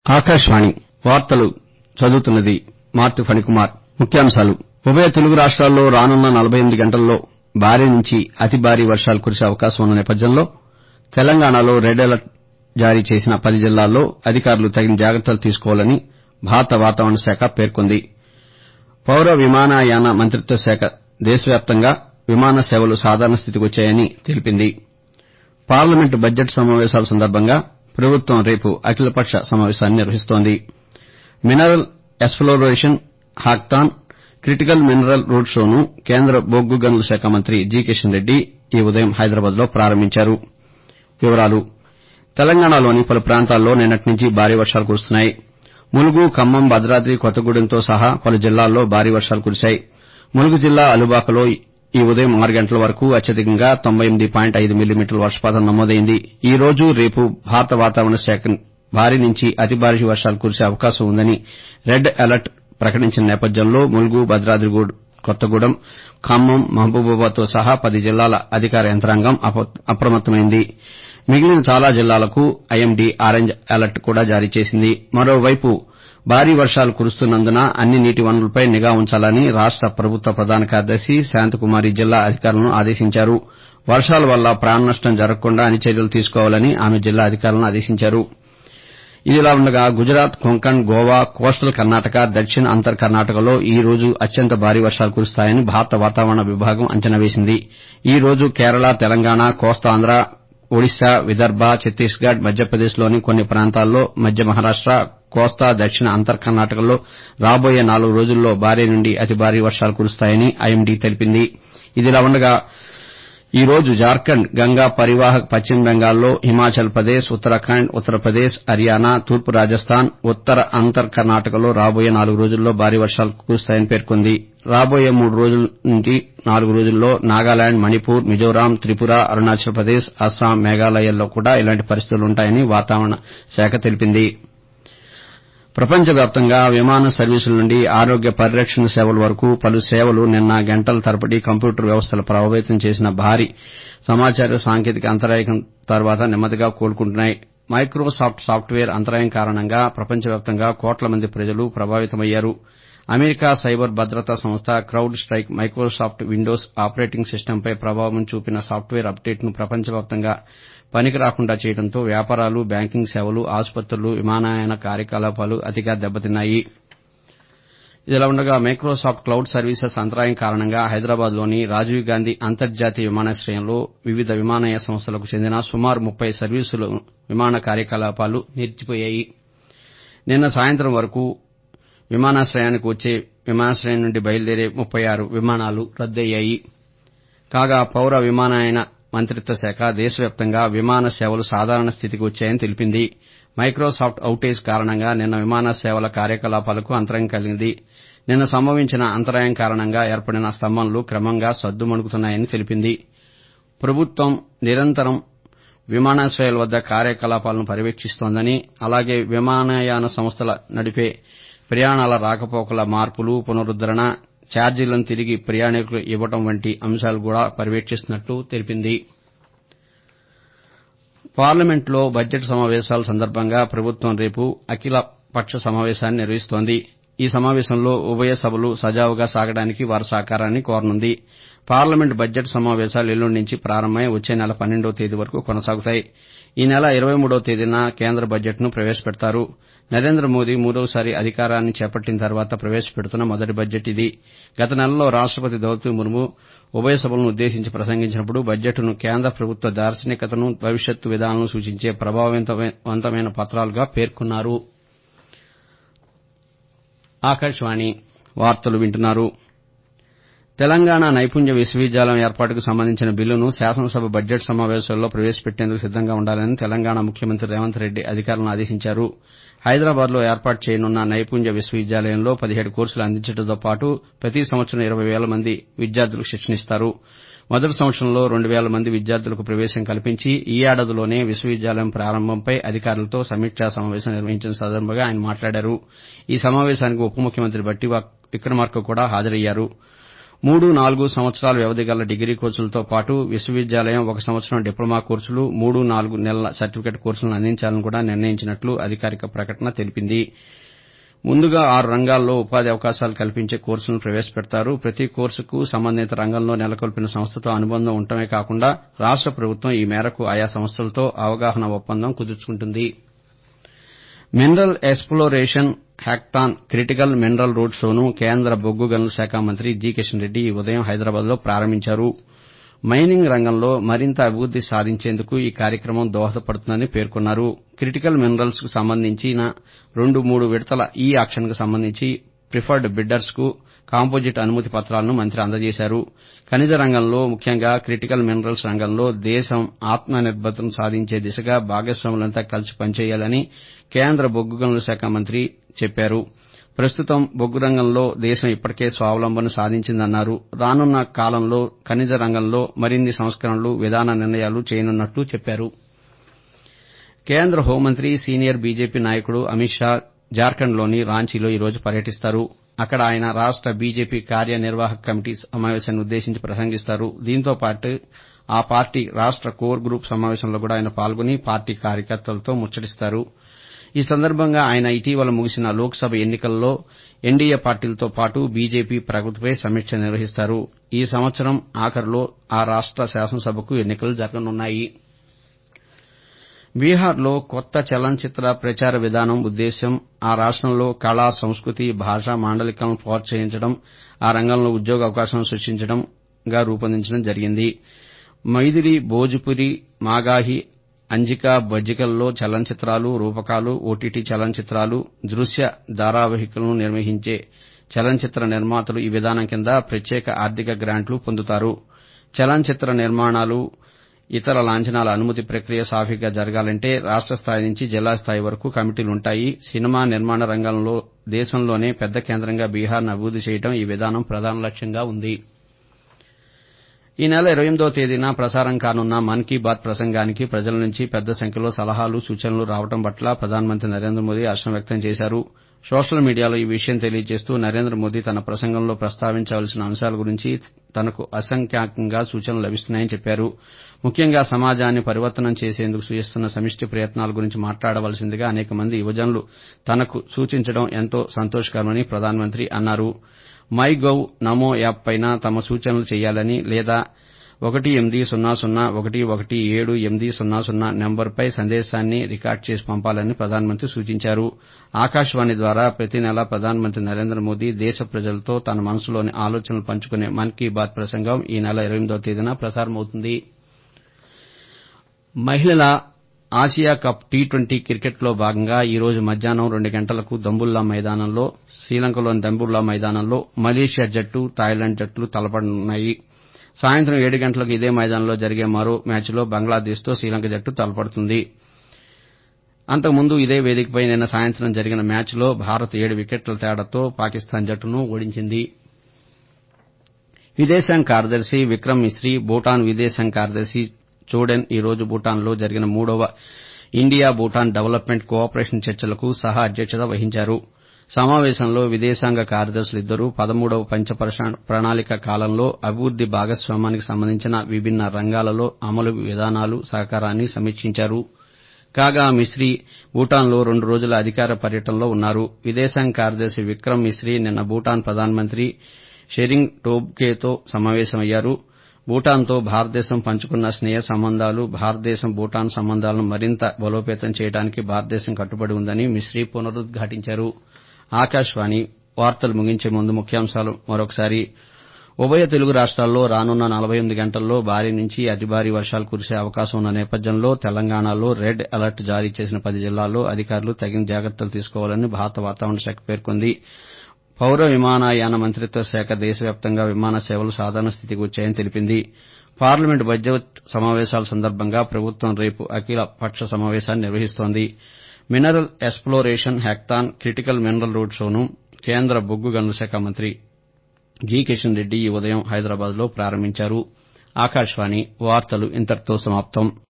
ఆకాశవాణి వార్తలు చదువుతున్నది మార్తి ఫణికుమార్ ముఖ్యాంశాలు ఉభయ తెలుగు రాష్ట్రాల్లో రానున్న నలభై ఎనిమిది గంటల్లో భారీ నుంచి అతి భారీ వర్షాలు కురిసే అవకాశం ఉన్న నేపథ్యంలో తెలంగాణలో రెడ్ అలర్ట్ జారీ చేసిన పది జిల్లాల్లో అధికారులు తగిన జాగ్రత్తలు తీసుకోవాలని భారత వాతావరణ శాఖ పేర్కొంది పౌర విమానయాన మంత్రిత్వ శాఖ దేశవ్యాప్తంగా విమాన సేవలు సాధారణ స్థితికి వచ్చాయని తెలిపింది పార్లమెంటు బడ్జెట్ సమావేశాల సందర్భంగా ప్రభుత్వం రేపు అఖిలపక్ష సమావేశాన్ని నిర్వహిస్తోంది mineral exploration hackathon critical mineral road షోను కేంద్ర బొగ్గు గనుల శాఖ మంత్రి జి కిషన్ రెడ్డి ఈ ఉదయం హైదరాబాద్లో ప్రారంభించారు తెలంగాణలోని పలు ప్రాంతాల్లో నిన్నటి నుంచి భారీ వర్షాలు కురుస్తున్నాయి ములుగు ఖమ్మం భద్రాద్రి కొత్తగూడెంతో సహా పలు జిల్లాల్లో భారీ వర్షాలు కురిశాయి ములుగు జిల్లా అలుబాకలో ఈ ఉదయం ఆరు గంటల వరకు అత్యధికంగా తొంభై ఎనిమిది పాయింట్ ఐదు మిల్లీమీటర్ల వర్షపాతం నమోదైంది ఈ రోజు రేపు భారత వాతావరణ శాఖ భారీ నుంచి అతి భారీ వర్షాలు కురిసే అవకాశం ఉందని రెడ్ అలర్ట్ ప్రకటించిన నేపథ్యంలో ములుగు భద్రాద్రి కొత్తగూడెం ఖమ్మం మహబూబాబాద్తో సహా పది జిల్లాల అధికార యంత్రాంగం అప్రమత్తమైంది మిగిలిన చాలా జిల్లాలకు ఐఎండీ ఆరెంజ్ అలర్ట్ కూడా జారీ చేసింది మరోవైపు భారీ వర్షాలు కురుస్తున్నందున అన్ని నీటి వనరులపై నిఘా ఉంచాలని రాష్ట ప్రభుత్వ ప్రధాన కార్యదర్శి శాంతకుమారి జిల్లా అధికారులను ఆదేశించారు వర్షాల వల్ల ప్రాణ నష్టం జరగకుండా అన్ని చర్యలు తీసుకోవాలని ఆమె జిల్లా అధికారులను ఆదేశించారు ఇదిలా ఉండగా గుజరాత్ కొంకణ్ గోవా కోస్టల్ కర్ణాటక దక్షిణ అంతర్ కర్ణాటకలో ఈ రోజు అత్యంత భారీ వర్షాలు కురుస్తాయని భారత వాతావరణ విభాగం అంచనా వేసింది ఈ రోజు కేరళ తెలంగాణ కోస్తాంధ్ర ఒడిశా విదర్భ ఛత్తీస్గఢ్ మధ్యప్రదేశ్లోని కొన్ని ప్రాంతాల్లో మధ్య మహారాష్ట కోస్తా దక్షిణ అంతర్ కర్ణాటకల్లో రాబోయే నాలుగు రోజుల్లో భారీ నుండి అతి భారీ వర్షాలు కురుస్తాయని ఐఎండీ తెలిపింది ఇదిలా ఉండగా ఈ రోజు జార్ఖండ్ గంగా పరివాహక పశ్చిమ బెంగాల్లో హిమాచల్ ప్రదేశ్ ఉత్తరాఖండ్ ఉత్తరప్రదేశ్ హర్యానా తూర్పు రాజస్థాన్ ఉత్తర అంతర్ కర్ణాటకలో రాబోయే నాలుగు రోజుల్లో భారీ వర్షాలు కురుస్తాయని పేర్కొంది రాబోయే మూడు నుంచి నాలుగు రోజుల్లో నాగాలాండ్ మణిపూర్ మిజోరాం త్రిపుర అరుణాచల్ ప్రదేశ్ అస్సాం మేఘాలయల్లో కూడా ఇలాంటి పరిస్థితులుంటాయని వాతావరణ శాఖ తెలిపింది ప్రపంచవ్యాప్తంగా విమాన సర్వీసుల నుండి ఆరోగ్య పరిరక్షణ సేవల వరకు పలు సేవలు నిన్న గంటల తరబడి కంప్యూటర్ వ్యవస్థలు ప్రభావితం చేసిన భారీ సమాచార సాంకేతిక అంతరాయం తర్వాత నెమ్మదిగా కోలుకుంటున్నాయి మైక్రోసాఫ్ట్ సాఫ్ట్వేర్ అంతరాయం కారణంగా ప్రపంచవ్యాప్తంగా కోట్ల మంది ప్రజలు ప్రభావితమయ్యారు అమెరికా సైబర్ భద్రతా సంస్థ CrowdStrike Microsoft Windows operating సిస్టంపై ప్రభావం చూపిన సాఫ్ట్వేర్ అప్డేట్ను ప్రపంచవ్యాప్తంగా పనికి రాకుండా చేయడంతో వ్యాపారాలు బ్యాంకింగ్ సేవలు ఆసుపత్రులు విమానయాన కార్యకలాపాలు అతిగా దెబ్బతిన్నాయి ఇదిలా ఉండగా మైక్రోసాఫ్ట్ క్లౌడ్ సర్వీసెస్ అంతరాయం కారణంగా హైదరాబాద్లోని రాజీవ్ గాంధీ అంతర్జాతీయ విమానాశ్రయంలో వివిధ విమానయాన సంస్థలకు చెందిన సుమారు ముప్పై సర్వీసుల విమాన కార్యకలాపాలు నిలిచిపోయాయి నిన్న సాయంత్రం వరకు విమానాశ్రయానికి వచ్చే విమానాశ్రయం నుండి బయలుదేరే ముప్పై ఆరు విమానాలు రద్దయ్యాయి కాగా పౌర విమానయాన మంత్రిత్వ శాఖ దేశవ్యాప్తంగా విమాన సేవలు సాధారణ స్థితికి వచ్చాయని తెలిపింది మైక్రోసాఫ్ట్ ఔటేజ్ కారణంగా నిన్న విమాన సేవల కార్యకలాపాలకు అంతరాయం కలిగింది నిన్న సంభవించిన అంతరాయం కారణంగా ఏర్పడిన స్తంభనలు క్రమంగా సద్దుమణుగుతున్నాయని తెలిపింది ప్రభుత్వం నిరంతరం విమానాశ్రయాల వద్ద కార్యకలాపాలను పర్యవేక్షిస్తోందని అలాగే విమానయాన సంస్థలు నడిపే ప్రయాణాల రాకపోకల మార్పులు పునరుద్దరణ ఛార్జీలను తిరిగి ప్రయాణికులకు ఇవ్వడం వంటి అంశాలు కూడా పర్యవేక్షిస్తున్నట్లు తెలిపింది పార్లమెంట్లో బడ్జెట్ సమావేశాల సందర్భంగా ప్రభుత్వం రేపు అఖిల పక్ష సమావేశాన్ని నిర్వహిస్తోంది ఈ సమావేశంలో ఉభయ సభలు సజావుగా సాగడానికి వారి సహకారాన్ని కోరనుంది పార్లమెంట్ బడ్జెట్ సమావేశాలు ఎల్లుండి నుంచి ప్రారంభమై వచ్చే నెల పన్నెండవ తేదీ వరకు కొనసాగుతాయి ఈ నెల ఇరవై మూడవ తేదీన కేంద్ర బడ్జెట్ను ప్రవేశపెడతారు నరేంద్ర మోదీ మూడోసారి అధికారాన్ని చేపట్టిన తర్వాత ప్రవేశపెడుతున్న మొదటి బడ్జెట్ ఇది గత నెలలో రాష్టపతి ద్రౌపది ముర్ము ఉభయ సభలను ఉద్దేశించి ప్రసంగించినప్పుడు బడ్జెట్ను కేంద్ర ప్రభుత్వ దార్శనికతను భవిష్యత్తు విధానాలను సూచించే ప్రభావవంతమైన పత్రాలుగా పేర్కొన్నారు తెలంగాణ నైపుణ్య విశ్వవిద్యాలయం ఏర్పాటుకు సంబంధించిన బిల్లును శాసనసభ బడ్జెట్ సమావేశాల్లో ప్రవేశపెట్టేందుకు సిద్దంగా ఉండాలని తెలంగాణ ముఖ్యమంత్రి రేవంత్ రెడ్డి అధికారులను ఆదేశించారు హైదరాబాద్లో ఏర్పాటు చేయనున్న నైపుణ్య విశ్వవిద్యాలయంలో పదిహేడు కోర్సులు అందించడంతో పాటు ప్రతి సంవత్సరం ఇరవై వేల మంది విద్యార్థులకు శిక్షణ ఇస్తారు మొదటి సంవత్సరంలో రెండు వేల మంది విద్యార్థులకు ప్రవేశం కల్పించి ఈ ఏడాదిలోనే విశ్వవిద్యాలయం ప్రారంభంపై అధికారులతో సమీక్షా సమావేశం నిర్వహించిన సందర్భంగా ఆయన మాట్లాడారు ఈ సమావేశానికి ఉప ముఖ్యమంత్రి బట్టి విక్రమార్క కూడా హాజరయ్యారు మూడు నాలుగు సంవత్సరాల వ్యవధి గల డిగ్రీ కోర్సులతో పాటు విశ్వవిద్యాలయం ఒక సంవత్సరం డిప్లొమా కోర్సులు మూడు నాలుగు నెలల సర్టిఫికెట్ కోర్సులను అందించాలని కూడా నిర్ణయించినట్లు అధికారిక ప్రకటన తెలిపింది ముందుగా ఆరు రంగాల్లో ఉపాధి అవకాశాలు కల్పించే కోర్సులను ప్రవేశపెడతారు ప్రతి కోర్సుకు సంబంధిత రంగంలో నెలకొల్పిన సంస్థతో అనుబంధం ఉండటమే కాకుండా రాష్ట ప్రభుత్వం ఈ మేరకు ఆయా సంస్థలతో అవగాహన ఒప్పందం కుదుర్చుకుంటుంది mineral exploration hackathon critical mineral road షోను కేంద్ర బొగ్గు గనుల శాఖ మంత్రి జి కిషన్ రెడ్డి ఈ ఉదయం హైదరాబాద్లో ప్రారంభించారు మైనింగ్ రంగంలో మరింత అభివృద్ది సాధించేందుకు ఈ కార్యక్రమం దోహదపడుతుందని పేర్కొన్నారు క్రిటికల్ మినరల్స్ కు సంబంధించిన రెండు మూడు విడతల ఈ ఆక్షన్కు సంబంధించి ప్రిఫర్డ్ బిడ్డర్స్ కు కాంపోజిట్ అనుమతి పత్రాలను మంత్రి అందజేశారు ఖనిజ రంగంలో ముఖ్యంగా క్రిటికల్ మినరల్స్ రంగంలో దేశం ఆత్మనిర్భరతను సాధించే దిశగా భాగస్వాములంతా కలిసి పనిచేయాలని కేంద్ర బొగ్గు గనుల శాఖ మంత్రి చెప్పారు ప్రస్తుతం బొగ్గు రంగంలో దేశం ఇప్పటికే స్వావలంబన సాధించిందన్నారు రానున్న కాలంలో ఖనిజ రంగంలో మరిన్ని సంస్కరణలు విధాన నిర్ణయాలు చేయనున్నట్లు చెప్పారు కేంద్ర హోంమంత్రి సీనియర్ బీజేపీ నాయకుడు అమిత్ షా జార్ఖండ్లోని రాంచీలో ఈ రోజు పర్యటిస్తారు అక్కడ ఆయన రాష్ట బీజేపీ కార్యనిర్వాహక కమిటీ సమావేశాన్ని ఉద్దేశించి ప్రసంగిస్తారు దీంతో పాటు ఆ పార్టీ రాష్ట కోర్ గ్రూప్ సమావేశంలో కూడా ఆయన పాల్గొని పార్టీ కార్యకర్తలతో ముచ్చటిస్తారు ఈ సందర్భంగా ఆయన ఇటీవల ముగిసిన లోక్సభ ఎన్నికల్లో ఎన్డీఏ పార్టీలతో పాటు బీజేపీ ప్రగతిపై సమీక్ష నిర్వహిస్తారు ఈ సంవత్సరం ఆఖరులో ఆ రాష్ట శాసనసభకు ఎన్నికలు జరగనున్నాయి బీహార్లో కొత్త చలనచిత్ర ప్రచార విధానం ఉద్దేశ్యం ఆ రాష్టంలో కళ సంస్కృతి భాష మాండలికాలను ప్రోత్సహించడం ఆ రంగంలో ఉద్యోగ అవకాశాలను సృష్టించడంగా రూపొందించడం జరిగింది మైథిలి భోజ్పురి మాగాహి అంజికా బజ్జికల్లో చలనచిత్రాలు రూపకాలు ఓటీటీ చలనచిత్రాలు దృశ్య ధారావాహికలను నిర్మించే చలనచిత్ర నిర్మాతలు ఈ విధానం కింద ప్రత్యేక ఆర్థిక గ్రాంట్లు పొందుతారు చలనచిత్ర నిర్మాణాలు ఇతర లాంఛనాల అనుమతి ప్రక్రియ సాఫీగా జరగాలంటే రాష్ట స్థాయి నుంచి జిల్లా స్థాయి వరకు కమిటీలుంటాయి సినిమా నిర్మాణ రంగంలో దేశంలోనే పెద్ద కేంద్రంగా బీహార్ను అభివృద్ది చేయడం ఈ విధానం ప్రధాన లక్ష్యంగా ఉంది ఈ నెల ఇరవై తేదీన ప్రసారం కానున్న మన్ కీ బాత్ ప్రసంగానికి ప్రజల నుంచి పెద్ద సంఖ్యలో సలహాలు సూచనలు రావడం పట్ల ప్రధానమంత్రి నరేంద్ర మోదీ హర్షం వ్యక్తం చేశారు సోషల్ మీడియాలో ఈ విషయం తెలియజేస్తూ నరేంద్ర మోదీ తన ప్రసంగంలో ప్రస్తావించవలసిన అంశాల గురించి తనకు అసంఖ్యాకంగా సూచనలు లభిస్తున్నాయని చెప్పారు ముఖ్యంగా సమాజాన్ని పరివర్తనం చేసేందుకు చేస్తున్న సమిష్టి ప్రయత్నాల గురించి మాట్లాడవలసిందిగా అనేక మంది యువజనులు తనకు సూచించడం ఎంతో సంతోషకరమని ప్రధానమంత్రి అన్నారు మై గవ్ నమో యాప్ పైన తమ సూచనలు చేయాలని లేదా ఒకటి ఎనిమిది సున్నా సున్నా ఒకటి ఒకటి ఏడు ఎనిమిది సున్నా సున్నా నెంబర్పై సందేశాన్ని రికార్డు చేసి పంపాలని ప్రధానమంత్రి సూచించారు ఆకాశవాణి ద్వారా ప్రతి నెలా ప్రధానమంత్రి నరేంద్ర మోదీ దేశ ప్రజలతో తన మనసులోని ఆలోచనలు పంచుకునే మన్ కీ బాత్ ప్రసంగం ఈ నెల ఇరవై తేదీన ప్రసారమవుతుంది మహిళల ఆసియా కప్ టీ ట్వంటీ క్రికెట్లో భాగంగా ఈ రోజు మధ్యాహ్నం రెండు గంటలకు దంబుల్లా మైదానంలో శ్రీలంకలోని దంబుల్లా మైదానంలో మలేషియా జట్టు థాయిలాండ్ జట్లు తలపడనున్నాయి సాయంత్రం ఏడు గంటలకు ఇదే మైదానంలో జరిగే మరో మ్యాచ్లో బంగ్లాదేశ్తో శ్రీలంక జట్టు తలపడుతుంది అంతకుముందు ఇదే వేదికపై నిన్న సాయంత్రం జరిగిన మ్యాచ్లో భారత్ ఏడు వికెట్ల తేడాతో పాకిస్తాన్ జట్టును ఓడించింది విదేశాంగ కార్యదర్శి విక్రమ్ మిస్రీ భూటాన్ విదేశాంగ కార్యదర్శి చోడెన్ ఈ రోజు భూటాన్లో జరిగిన మూడవ ఇండియా భూటాన్ డెవలప్మెంట్ కోఆపరేషన్ చర్చలకు సహా అధ్యక్షత వహించారు సమావేశంలో విదేశాంగ కార్యదర్శులిద్దరూ పదమూడవ పంచ ప్రణాళిక కాలంలో అభివృద్ది భాగస్వామ్యానికి సంబంధించిన విభిన్న రంగాలలో అమలు విధానాలు సహకారాన్ని సమీక్షించారు కాగా మిస్రీ భూటాన్లో రెండు రోజుల అధికార పర్యటనలో ఉన్నారు విదేశాంగ కార్యదర్శి విక్రమ్ మిస్రీ నిన్న భూటాన్ ప్రధానమంత్రి షెరింగ్ టోబ్గేతో సమావేశమయ్యారు భూటాన్తో భారతదేశం పంచుకున్న స్నేహ సంబంధాలు భారతదేశం భూటాన్ సంబంధాలను మరింత బలోపేతం చేయడానికి భారతదేశం కట్టుబడి ఉందని మిస్రీ పునరుద్ఘాటించారు ఆకాశవాణి వార్తలు ముగించే ముందు ముఖ్యాంశాలు మరొకసారి ఉభయ తెలుగు రాష్ట్రాల్లో రానున్న నలభై ఎనిమిది గంటల్లో భారీ నుంచి అతి భారీ వర్షాలు కురిసే అవకాశం ఉన్న నేపథ్యంలో తెలంగాణలో రెడ్ అలర్ట్ జారీ చేసిన పది జిల్లాల్లో అధికారులు తగిన జాగ్రత్తలు తీసుకోవాలని భారత వాతావరణ శాఖ పేర్కొంది పౌర విమానయాన మంత్రిత్వ శాఖ దేశవ్యాప్తంగా విమాన సేవలు సాధారణ స్థితికి వచ్చాయని తెలిపింది పార్లమెంట్ బడ్జెట్ సమావేశాల సందర్భంగా ప్రభుత్వం రేపు అఖిల పక్ష సమావేశాన్ని నిర్వహిస్తోంది mineral exploration hackathon critical mineral road షోను కేంద్ర బొగ్గు గనుల శాఖ మంత్రి జి కిషన్ రెడ్డి ఈ ఉదయం హైదరాబాద్లో ప్రారంభించారు ఆకాశవాణి వార్తలు ఇంతటితో సమాప్తం